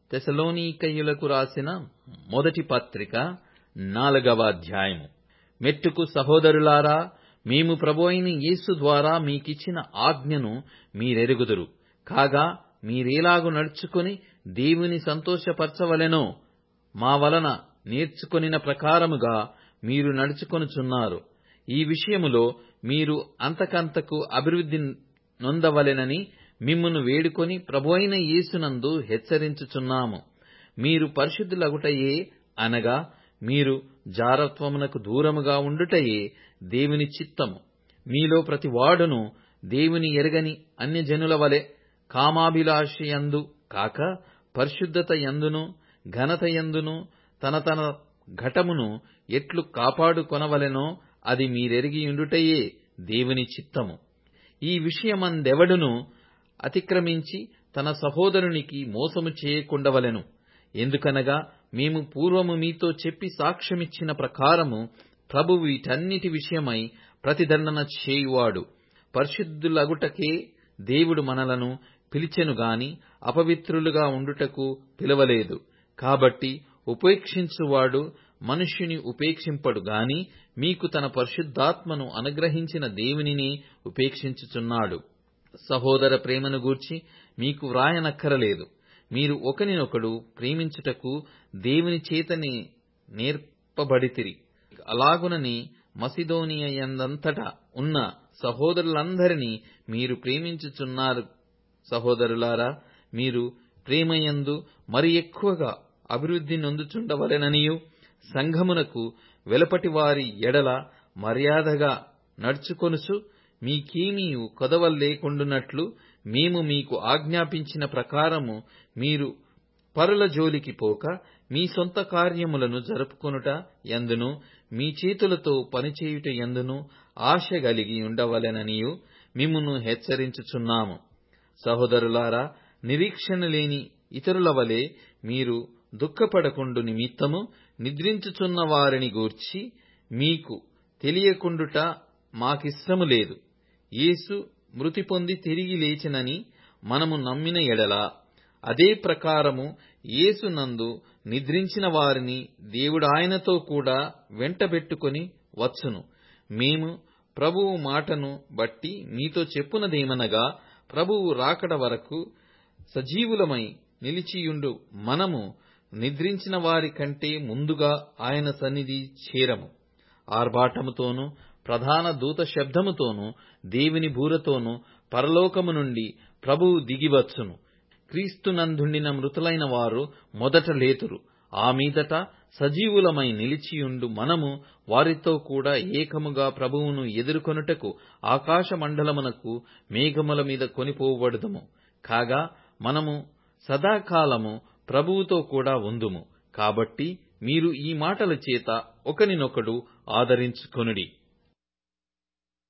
తెసలోనికయులకు రాసిన మొదటి పత్రిక నాలుగవ అధ్యాయము మెట్టుకు సహోదరులారా మేము ప్రభువైన యేసు ద్వారా మీకిచ్చిన ఆజ్ఞను మీరెరుగుదురు కాగా మీరేలాగు నడుచుకొని దేవుని సంతోషపరచవలెనో మా వలన నేర్చుకొనిన ప్రకారముగా మీరు నడుచుకొనుచున్నారు ఈ విషయములో మీరు అంతకంతకు అభివృద్ధి నొందవలెనని మిమ్మును వేడుకొని ప్రభువైన యేసునందు హెచ్చరించుచున్నాము మీరు పరిశుద్ధులగుటయే అనగా మీరు జారత్వమునకు దూరముగా ఉండుటయే దేవుని చిత్తము మీలో ప్రతివాడును దేవుని ఎరగని అన్యజనుల వలె కామాభిలాషయందు కాక పరిశుద్ధత యందును ఘనత యందును తన తన ఘటమును ఎట్లు కాపాడుకొనవలెనో అది మీరెరిగియుండుటయే దేవుని చిత్తము ఈ విషయమందెవడును అతిక్రమించి తన సహోదరునికి మోసము చేయకుండవలెను ఎందుకనగా మేము పూర్వము మీతో చెప్పి సాక్ష్యమిచ్చిన ప్రకారము ప్రభువు వీటన్నిటి విషయమై ప్రతిదండన చేయువాడు పరిశుద్ధులగుటకే దేవుడు మనలను పిలిచెను గాని అపవిత్రులుగా ఉండుటకు పిలవలేదు కాబట్టి ఉపేక్షించువాడు మనుష్యుని ఉపేక్షింపడు గాని మీకు తన పరిశుద్ధాత్మను అనుగ్రహించిన దేవునినే ఉపేక్షించుచున్నాడు సహోదర ప్రేమను గూర్చి మీకు వ్రాయనక్కరలేదు మీరు ఒకనినొకడు ప్రేమించుటకు దేవుని చేతనే నేర్పబడితిరి అలాగునని మసిదోనియందంతటా ఉన్న సహోదరులందరినీ మీరు ప్రేమించుచున్నారు సహోదరులారా మీరు ప్రేమయందు మరి ఎక్కువగా అభివృద్ధి నొందుచుండవలెననియు సంఘమునకు వెలపటి వారి ఎడల మర్యాదగా నడుచుకొనుచు మీకేమీయు కొదవలేకుండునట్లు మేము మీకు ఆజ్ఞాపించిన ప్రకారము మీరు పరుల జోలికి పోక మీ సొంత కార్యములను జరుపుకొనుట యందును మీ చేతులతో పనిచేయుట యందును ఆశ కలిగి ఉండవలెననియు మిమ్మును హెచ్చరించుచున్నాము సహోదరులారా నిరీక్షణ లేని ఇతరుల వలె మీరు దుఃఖపడకుండు నిమిత్తము నిద్రించుచున్న వారిని గూర్చి మీకు తెలియకుండుట మాకిష్టము లేదు యేసు మృతి పొంది తిరిగి లేచినని మనము నమ్మిన ఎడల అదే ప్రకారము యేసునందు నిద్రించిన వారిని దేవుడాయనతో కూడా వెంటబెట్టుకొని వచ్చును మేము ప్రభువు మాటను బట్టి మీతో చెప్పునదేమనగా ప్రభువు రాకడ వరకు సజీవులమై నిలిచియుండు మనము నిద్రించిన వారి కంటే ముందుగా ఆయన సన్నిధి చేరము ఆర్భాటముతోనూ ప్రధాన దూత శబ్దముతోనూ దేవుని బూరతోనూ పరలోకము నుండి ప్రభువు దిగివచ్చును క్రీస్తునందుండిన మృతులైన వారు మొదట లేతురు ఆ మీదట సజీవులమై నిలిచియుండు మనము వారితో కూడా ఏకముగా ప్రభువును ఎదుర్కొనుటకు ఆకాశ మండలమునకు మేఘముల మీద కొనిపోబడుదుము కాగా మనము సదాకాలము ప్రభువుతో కూడా ఉందుము కాబట్టి మీరు ఈ మాటల చేత ఒకనినొకడు ఆదరించుకొనుడి